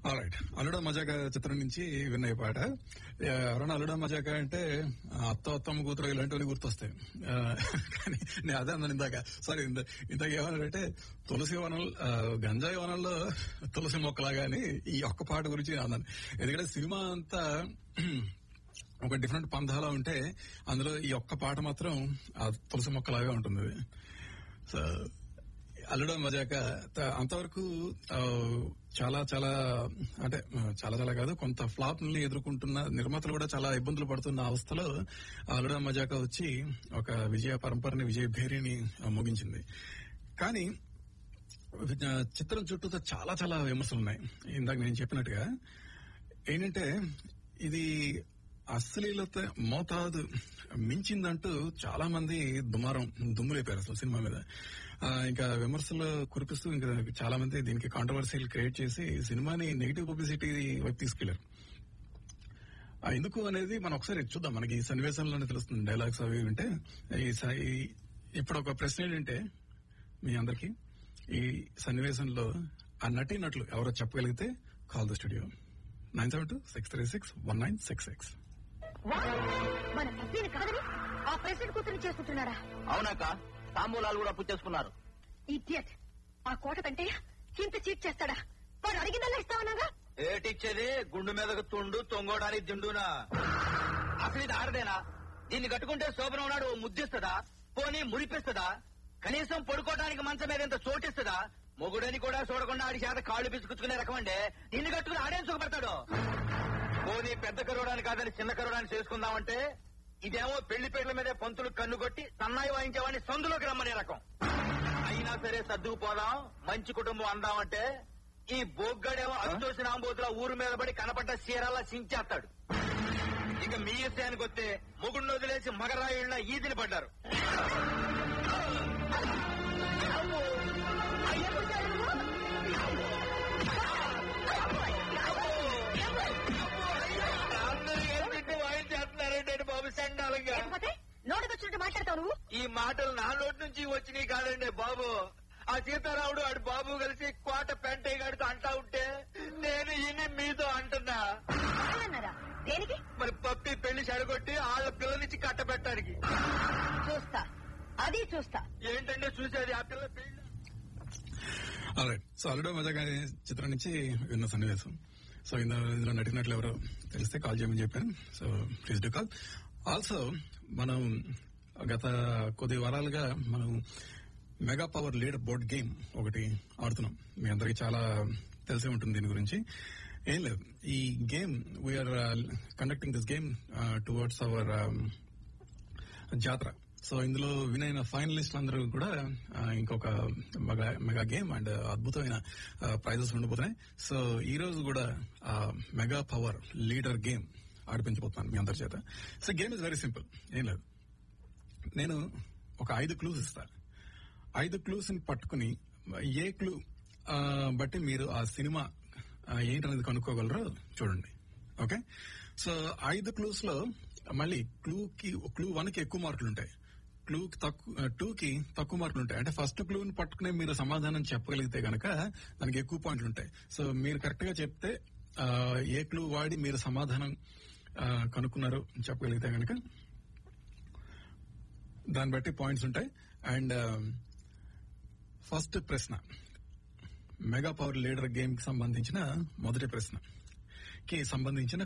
Right అల్లుడ మజాక చిత్రం నుంచి విన్న ఈ పాట ఆ, ఎవరైనా అల్లుడ మజాక అంటే ఆ, అత్త అత్తమ్మ కూతురు ఇలాంటివన్నీ గుర్తొస్తాయి ఆ, కానీ నేను అదే అన్నాను ఇందాక సారీ ఇంత ఇందాక ఏమన్నాడంటే తులసి వనం ఆ, గంజాయి వనంలో తులసి మొక్కలాగా అని ఈ ఒక్క పాట గురించి నేను అన్నాను ఎందుకంటే సినిమా అంతా ఒక డిఫరెంట్ పంధాలా ఉంటే అందులో ఈ ఒక్క పాట మాత్రం ఆ తులసి మొక్కలాగా ఉంటుంది సో అల్లుడ మజాక త- అంతవరకు ఆ, చాలా చాలా అంటే ఆ, చాలా చాలా కాదు కొంత ఫ్లాప్ ని ఎదుర్కొంటున్న నిర్మాతలు కూడా చాలా ఇబ్బందులు పడుతున్న అవస్థలో అల్లుడ మజాక వచ్చి ఒక విజయ పరంపరని విజయ భేరిని ఆ, ముగించింది కానీ ఆ, చిత్రం చుట్టూతో చాలా చాలా విమర్శలు ఉన్నాయి ఇందాక నేను చెప్పినట్టుగా ఏంటంటే ఇది అశ్లీలత మోతాదు మించిందంటూ చాలా మంది దుమారం దుమ్ములేపారు అసలు సినిమా మీద ఆ, ఇంకా విమర్శలు కురిపిస్తూ ఇంకా చాలా మంది దీనికి కాంట్రవర్సీలు క్రియేట్ చేసి సినిమాని నెగిటివ్ పబ్లిసిటీ వైపు తీసుకెళ్లారు ఆ, ఎందుకు అనేది మనం ఒకసారి చూద్దాం మనకి ఈ సన్నివేశంలోనే తెలుస్తుంది డైలాగ్స్ అవి వింటే ఈ స- ఈ- ఇప్పుడు ఒక ప్రశ్న ఏంటంటే మీ అందరికి ఈ సన్నివేశంలో ఆ నటీనట్లు ఎవరో చెప్పగలిగితే call the studio nine seven two six three six one nine six six what? మన పత్నిని కాదని ఆ ప్రెసిడెంట్ కూతురు చేసుకుంటున్నాడా అవునాక తాంబూలాలు కూడా పుచ్చేసుకున్నారు ఇడియట్ ఆ కోట కంటే ఇంత చీట్ చేస్తాడా వాడు అడిగిందల్లా ఇస్తామన్నాగా ఏటిచ్చేది గుండు మీదకు తుండు తొంగోడానికి దిండునా అసలు ఇది ఆడదేనా దీన్ని కట్టుకుంటే శోభనం నాడు ఓ ముద్దిస్తుందా పోనీ మురిపిస్తుందా కనీసం పడుకోవడానికి మంచం మీద ఇంత చోటిస్తుందా మొగుడని కూడా చూడకుండా ఆడి చేత కాళ్ళు పిసుకుచ్చుకునే రకం అండి దీన్ని కట్టుకుని ఆడేం సుఖపడతాడు పోనీ పెద్ద కరోడాన్ని కాదని చిన్న కరోడాన్ని చేసుకుందామంటే ఇదేమో పెళ్లి పేర్ల మీదే పంతులు కన్ను కొట్టి సన్నాయి వాయించేవాడిని సందులోకి రమ్మనే రకం అయినా సరే సర్దుకుపోదాం మంచి కుటుంబం అందామంటే ఈ బొగ్గడేమో అచ్చోసిన ఆంబోతుల ఊరు మీద పడి కనపడ్డ చీరలా చించేస్తాడు ఇక మీ విషయానికి వస్తే మొగుడిని వదిలేసి మగరాయుళ్ళ ఈదిని పడ్డారు అందరూ కలిసి వాయించేస్తున్నారంటే బాబు సండాలంగా లేకపోతే నోటికొచ్చినట్టు మాట్లాడతావు నువ్వు ఈ మాటలు నా నోటి నుంచి వచ్చినాయి కాదండి బాబు ఆ సీతారాముడు ఆడు బాబు కలిసి కోట పెంటయ్య గారితో అంటా ఉంటే నేను ఇని మీతో అంటున్నా అన్నారా దేనికి మరి పప్పి పెళ్లి చెడగొట్టి వాళ్ళ పిల్లనిచ్చి కట్టబెట్టడానికి చూస్తా అది చూస్తా ఏంటంటే చూసేది ఆ పిల్ల పెళ్లి రైట్ సో అల్లుడో మజాక అనే చిత్రం నుంచి విన్న సన్నివేశం సో ఇందులో ఇందులో నటినట్లు ఎవరో తెలిస్తే కాల్ చేయమని చెప్పాను so please do call also మనం గత కొద్ది వారాలుగా మనం mega power leader board game ఒకటి ఆడుతున్నాం మీ అందరికి చాలా తెలిసే ఉంటుంది దీని గురించి ఏం లేదు ఈ game we are conducting this game towards our jatara so ఇందులో వినైన ఫైనలిస్ట్ అందరూ కూడా ఆ, ఇంకొక మెగా మెగా గేమ్ అండ్ అద్భుతమైన ప్రైజెస్ ఉండబోతున్నాయి సో ఈ రోజు కూడా ఆ మెగా పవర్ లీడర్ గేమ్ ఆడిపించబోతున్నాను మీ అందరి చేత so game is very simple ఏం లేదు నేను ఒక ఐదు క్లూస్ ఇస్తా ఐదు క్లూస్ ని పట్టుకుని ఏ క్లూ బట్టి మీరు ఆ సినిమా ఆ, ఏంటనేది కనుక్కోగలరో చూడండి ఓకే సో ఐదు క్లూస్ లో మళ్ళీ క్లూ కి క్లూ వన్ కి ఎక్కువ మార్కులు ఉంటాయి క్లూ తక్కువ టూ కి తక్కువ మార్కులు ఉంటాయి అంటే ఫస్ట్ క్లూ ని పట్టుకునే మీరు సమాధానం చెప్పగలిగితే గనక దానికి ఎక్కువ పాయింట్లు ఉంటాయి సో మీరు కరెక్ట్ గా చెప్తే ఆ, ఏ క్లూ వాడి మీరు సమాధానం ఆ, కనుక్కున్నారు చెప్పగలిగితే గనక దాన్ని బట్టి పాయింట్స్ ఉంటాయి అండ్ ఫస్ట్ ప్రశ్న మెగా పవర్ లీడర్ గేమ్ కి సంబంధించిన మొదటి ప్రశ్న కి సంబంధించిన